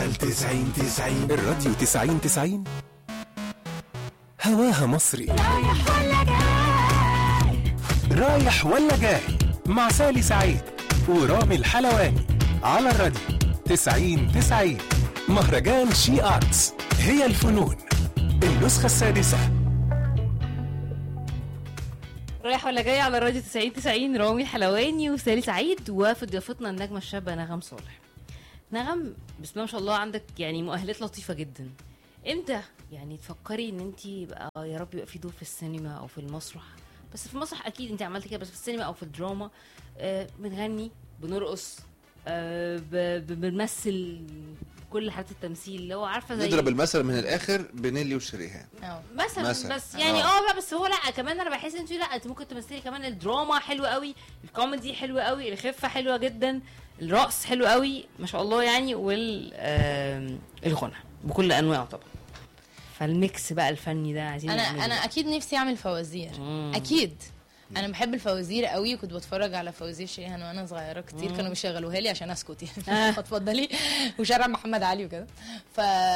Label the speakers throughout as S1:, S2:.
S1: شغال تسعين تسعين
S2: الراديو 90 90 هواها مصري رايح ولا جاي مع سالي سعيد ورامي الحلواني على الراديو 90 90 مهرجان شي آرتس هي الفنون النسخة السادسة
S3: رايح ولا جاي على الراديو 90 90 رامي الحلواني وسالي سعيد وفي ضيافتنا النجمه الشابه نغم صالح نغم بسم الله ما شاء الله عندك يعني مؤهلات لطيفه جدا امتى يعني تفكري ان انت يبقى يا رب يبقى في دور في السينما او في المسرح بس في المسرح اكيد انت عملتي كده بس في السينما او في الدراما آه بنغني بنرقص آه ب- ب- بنمثل كل حالات التمثيل اللي هو عارفه زي
S4: نضرب المثل من الاخر بنيلي وشريهان
S5: اه
S3: مثلا,
S4: مثلا.
S3: بس يعني
S4: آه.
S3: اه لا بس هو لا كمان انا بحس انت لا انت ممكن تمثلي كمان الدراما حلوه قوي الكوميدي حلوه قوي الخفه حلوه جدا الرقص حلو قوي ما شاء الله يعني وال آم، الغنى بكل انواعه طبعا فالميكس بقى الفني ده عايزين
S5: انا
S3: نعمله
S5: انا
S3: بقى.
S5: اكيد نفسي اعمل فوازير
S3: مم.
S5: اكيد انا بحب الفوازير قوي وكنت بتفرج على فوازير شيهان وانا صغيره كتير كانوا بيشغلوها لي عشان اسكت يعني
S3: آه.
S5: اتفضلي وشارع محمد علي وكده ف...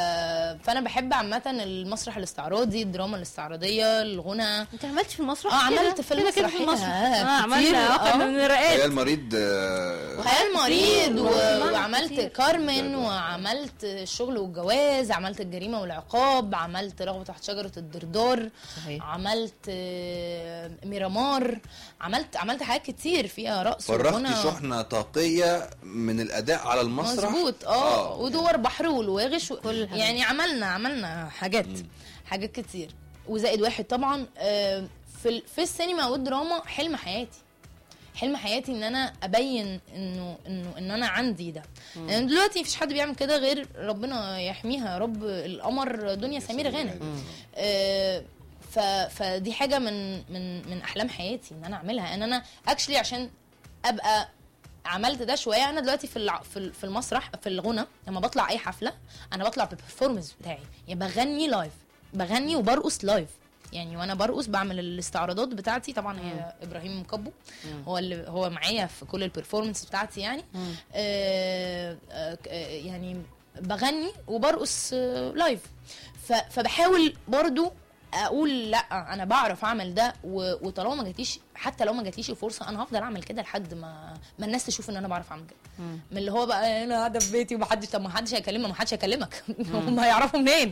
S5: فانا بحب عامه المسرح الاستعراضي الدراما الاستعراضيه الغنى
S3: انت عملتي في المسرح
S5: اه
S3: كده؟
S5: عملت فيلم
S3: كده كده في
S5: مسرحية.
S3: المسرح
S5: آه،
S3: اه
S5: كتير.
S3: عملنا اه كنا
S5: آه.
S3: من
S4: هي
S3: الرقات
S4: المريض آه،
S5: خيال مريض و...
S3: وعملت
S5: وعملت
S3: كتير.
S5: كارمن وعملت الشغل والجواز عملت الجريمه والعقاب عملت رغبه تحت شجره الدردار
S3: صحيح
S5: عملت آه، ميرامار عملت عملت حاجات كتير فيها رقص
S4: فرغتي
S5: وغنى.
S4: شحنه طاقيه من الاداء على المسرح
S5: مظبوط اه ودور بحر والواغش و...
S3: كل الحاجات.
S5: يعني عملنا عملنا حاجات حاجات كتير وزائد واحد طبعا آه، في ال- في السينما والدراما حلم حياتي حلم حياتي ان انا ابين انه انه ان انا عندي ده يعني دلوقتي مفيش حد بيعمل كده غير ربنا يحميها يا رب القمر دنيا سمير غانم آه، ف فدي حاجه من من من احلام حياتي ان انا اعملها ان انا اكشلي عشان ابقى عملت ده شويه انا دلوقتي في الع- في ال- في المسرح في الغنى لما بطلع اي حفله انا بطلع بالبرفورمانس بتاعي يعني بغني لايف بغني وبرقص لايف يعني وانا برقص بعمل الاستعراضات بتاعتي طبعا هي ابراهيم مكبو هو اللي هو معايا في كل البرفورمانس بتاعتي يعني آه آه ك- آه، يعني بغني وبرقص آه لايف ف- فبحاول برضو اقول لا انا بعرف اعمل ده و- وطالما ما جاتليش حتى لو ما جاتليش الفرصه انا هفضل اعمل كده لحد ما ما الناس تشوف ان انا بعرف اعمل كده من اللي هو بقى انا قاعده في بيتي ومحدش طب ما حدش هيكلمك ما حدش هيكلمك هم هيعرفوا منين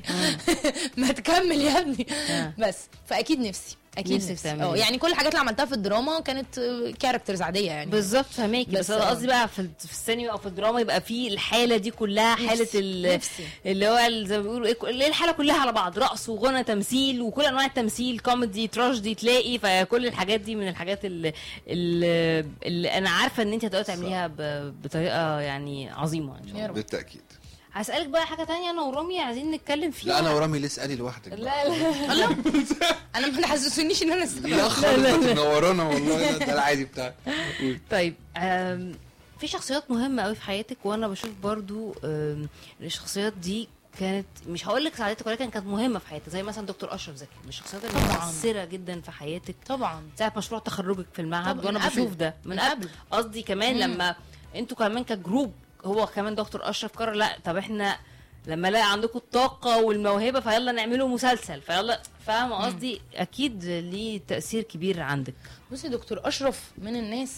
S5: ما تكمل يا ابني بس فاكيد نفسي اكيد
S3: نفسك
S5: نفسي
S3: تعملي.
S5: اه يعني كل الحاجات اللي عملتها في الدراما كانت كاركترز عاديه يعني
S3: بالظبط فهماكي بس,
S5: بس
S3: انا
S5: آه.
S3: قصدي بقى في, في السينما او في الدراما يبقى في الحاله دي كلها حاله
S5: نفسي-
S3: ال-
S5: نفسي.
S3: اللي هو ال- زي ما بيقولوا ايه اللي هي الحاله كلها على بعض رقص وغنى تمثيل وكل انواع التمثيل كوميدي تراجيدي تلاقي فكل الحاجات دي من الحاجات اللي, اللي, اللي انا عارفه ان انت هتقدري تعمليها ب- بطريقه يعني عظيمه ان شاء
S5: يا
S3: الله
S5: رب.
S4: بالتاكيد
S3: هسالك بقى حاجه تانية انا ورامي عايزين نتكلم فيها
S4: لا انا ورامي ليه اسالي لوحدك بقى.
S3: لا لا
S5: الله انا ما تحسسونيش ان انا ست-
S4: لا خالص ده تنورانا والله ده العادي بتاعك
S3: طيب آم، في شخصيات مهمة قوي في حياتك وانا بشوف برضو آم، الشخصيات دي كانت مش هقول لك ساعدتك ولكن كانت مهمة في حياتك زي مثلا دكتور اشرف زكي من الشخصيات اللي
S5: طبعاً.
S3: مؤثرة جدا في حياتك
S5: طبعا
S3: ساعة مشروع تخرجك في المعهد
S5: طبعاً،
S3: وانا
S5: من قبل.
S3: بشوف ده من
S5: من
S3: قبل
S5: قبل.
S3: قصدي كمان
S5: مم.
S3: لما انتوا كمان كجروب هو كمان دكتور اشرف قرر لا طب احنا لما الاقي عندكم الطاقة والموهبة فيلا نعمله مسلسل فيلا فاهمة قصدي اكيد ليه تأثير كبير عندك
S5: بصي دكتور اشرف من الناس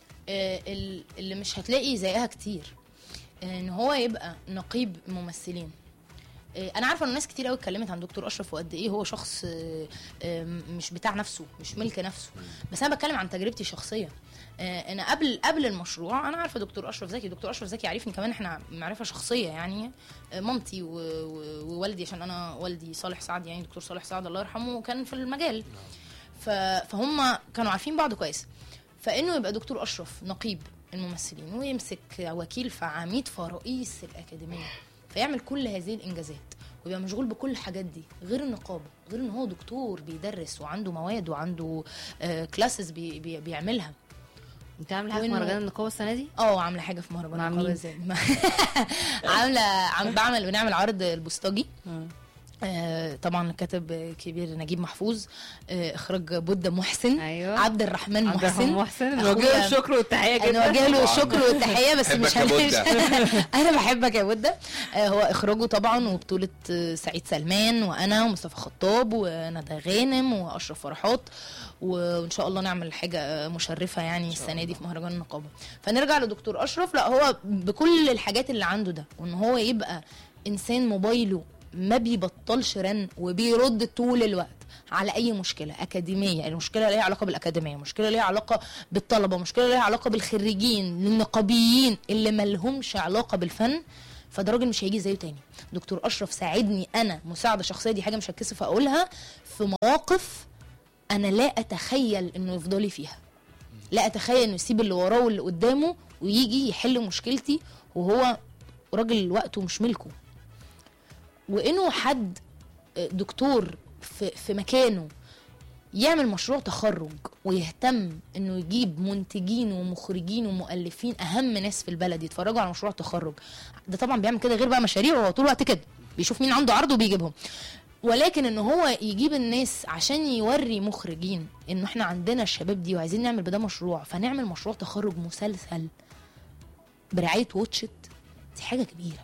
S5: آه، ال- اللي مش هتلاقي زيها كتير آه، ان هو يبقى نقيب ممثلين آه، انا عارفه ان ناس كتير قوي اتكلمت عن دكتور اشرف وقد ايه هو شخص آه، آه، مش بتاع نفسه مش ملك نفسه بس انا بتكلم عن تجربتي الشخصيه آه، انا قبل قبل المشروع انا عارفه دكتور اشرف زكي دكتور اشرف زكي عارفني كمان احنا معرفه شخصيه يعني آه، مامتي و- و- ووالدي عشان انا والدي صالح سعد يعني دكتور صالح سعد الله يرحمه كان في المجال ف... فهم كانوا عارفين بعض كويس فانه يبقى دكتور اشرف نقيب الممثلين ويمسك وكيل في عميد في رئيس الاكاديميه فيعمل كل هذه الانجازات ويبقى مشغول بكل الحاجات دي غير النقابه غير ان هو دكتور بيدرس وعنده مواد وعنده آه كلاسز بي بي بيعملها
S3: انت عامله حاجه في
S5: وإنه-
S3: مهرجان النقابه السنه دي؟
S5: اه عامله حاجه في مهرجان
S3: مع
S5: النقابة
S3: مين؟
S5: ازاي عامله عم بعمل بنعمل عرض البوسطجي آه، طبعا الكاتب كبير نجيب محفوظ آه، اخراج بودة محسن
S3: ايوه
S5: عبد الرحمن
S3: عبد الرحمن
S5: محسن
S3: محسن
S5: أخويا-
S3: نوجه له الشكر والتحيه
S5: انا
S3: جدا
S5: وجه له
S4: طبعاً.
S5: الشكر والتحيه بس
S4: بحبك
S5: مش
S4: يا
S5: هنش
S4: بودة.
S5: انا بحبك يا بودة آه، هو اخراجه طبعا وبطوله آه، سعيد سلمان وانا ومصطفى خطاب وندى غانم واشرف فرحات وان شاء الله نعمل حاجه آه، مشرفه يعني السنه دي في مهرجان النقابه فنرجع لدكتور اشرف لا هو بكل الحاجات اللي عنده ده وان هو يبقى انسان موبايله ما بيبطلش رن وبيرد طول الوقت على اي مشكله اكاديميه المشكله ليها علاقه بالاكاديميه مشكله ليها علاقه بالطلبه مشكله ليها علاقه بالخريجين النقابيين اللي ملهمش علاقه بالفن فده راجل مش هيجي زيه تاني دكتور اشرف ساعدني انا مساعده شخصيه دي حاجه مش هتكسف اقولها في مواقف انا لا اتخيل انه يفضلي فيها لا اتخيل انه يسيب اللي وراه واللي قدامه ويجي يحل مشكلتي وهو راجل وقته مش ملكه وانه حد دكتور في, في مكانه يعمل مشروع تخرج ويهتم انه يجيب منتجين ومخرجين ومؤلفين اهم ناس في البلد يتفرجوا على مشروع تخرج ده طبعا بيعمل كده غير بقى مشاريع هو طول الوقت كده بيشوف مين عنده عرض وبيجيبهم ولكن ان هو يجيب الناس عشان يوري مخرجين انه احنا عندنا الشباب دي وعايزين نعمل بده مشروع فنعمل مشروع تخرج مسلسل برعايه واتشت دي حاجه كبيره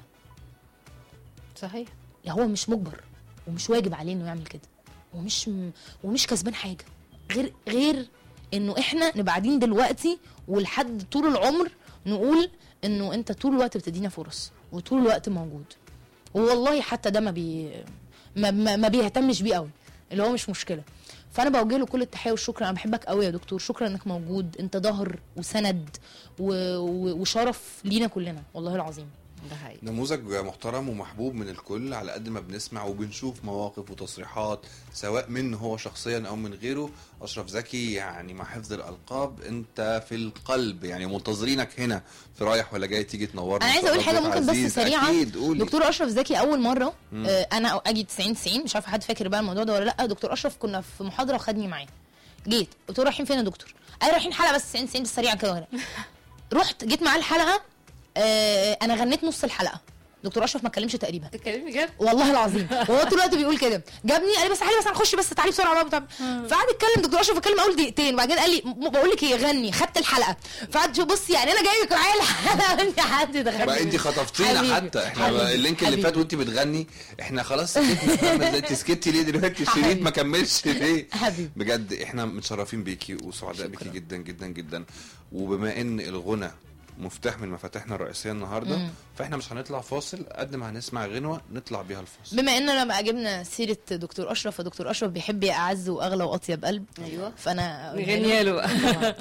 S3: صحيح
S5: هو مش مجبر ومش واجب عليه انه يعمل كده ومش م... ومش كسبان حاجه غير غير انه احنا نبقى قاعدين دلوقتي ولحد طول العمر نقول انه انت طول الوقت بتدينا فرص وطول الوقت موجود والله حتى ده ما بي ما, ما, ما بيهتمش بيه قوي اللي هو مش مشكله فانا بوجه له كل التحيه والشكر انا بحبك قوي يا دكتور شكرا انك موجود انت ظهر وسند و... و... وشرف لينا كلنا والله العظيم
S3: ده حقيقي
S4: نموذج محترم ومحبوب من الكل على قد ما بنسمع وبنشوف مواقف وتصريحات سواء منه هو شخصيا او من غيره اشرف زكي يعني مع حفظ الالقاب انت في القلب يعني منتظرينك هنا في رايح ولا جاي تيجي تنورنا
S5: انا عايزه اقول حاجه ممكن بس سريعا
S4: اكيد قولي
S5: دكتور اشرف زكي اول مره آه انا اجي 90 90 مش عارفه حد فاكر بقى الموضوع ده ولا لا دكتور اشرف كنا في محاضره وخدني معاه جيت قلت له رايحين فين يا دكتور قال رايحين حلقه بس 90 90 سريعا كده رحت جيت معاه الحلقه آه انا غنيت نص الحلقه دكتور اشرف ما اتكلمش تقريبا
S3: تتكلمي جد
S5: والله العظيم وهو طول الوقت بيقول كده جابني قال لي بس تعالي بس هنخش بس تعالي بسرعه بقى بتاع فقعد يتكلم دكتور اشرف اتكلم اول دقيقتين وبعدين قال لي م- بقول لك ايه غني خدت الحلقه فقعد شوف بصي يعني انا جايبك معايا الحلقه انت حد دخل
S4: بقى انت خطفتينا
S5: حبيبي،
S4: حتى احنا
S5: حبيبي،
S4: بقى اللينك اللي
S5: حبيبي.
S4: فات وانت بتغني احنا خلاص سكتنا فاهمة ازاي؟ انت سكتي ليه دلوقتي الشريط
S5: حبيبي.
S4: ما كملش ليه
S5: حبيبي
S4: بجد احنا متشرفين بيكي وسعداء بيكي جدا جدا جدا وبما ان الغنى مفتاح من مفاتيحنا الرئيسيه النهارده
S5: مم.
S4: فاحنا مش هنطلع فاصل قد ما هنسمع غنوه نطلع بيها الفاصل
S5: بما اننا بقى جبنا سيره دكتور اشرف فدكتور اشرف بيحب يا اعز واغلى واطيب قلب
S3: ايوه
S5: فانا
S3: نغنيها له بقى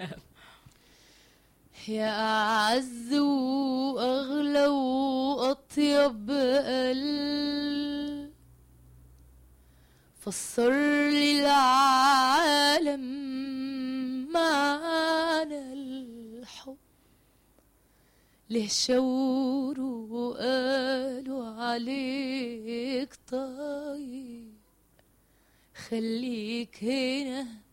S5: يا أعز وأغلى وأطيب قلب فسر لي العالم معنى الحب ليه شاوروا وقالوا عليك طيب خليك هنا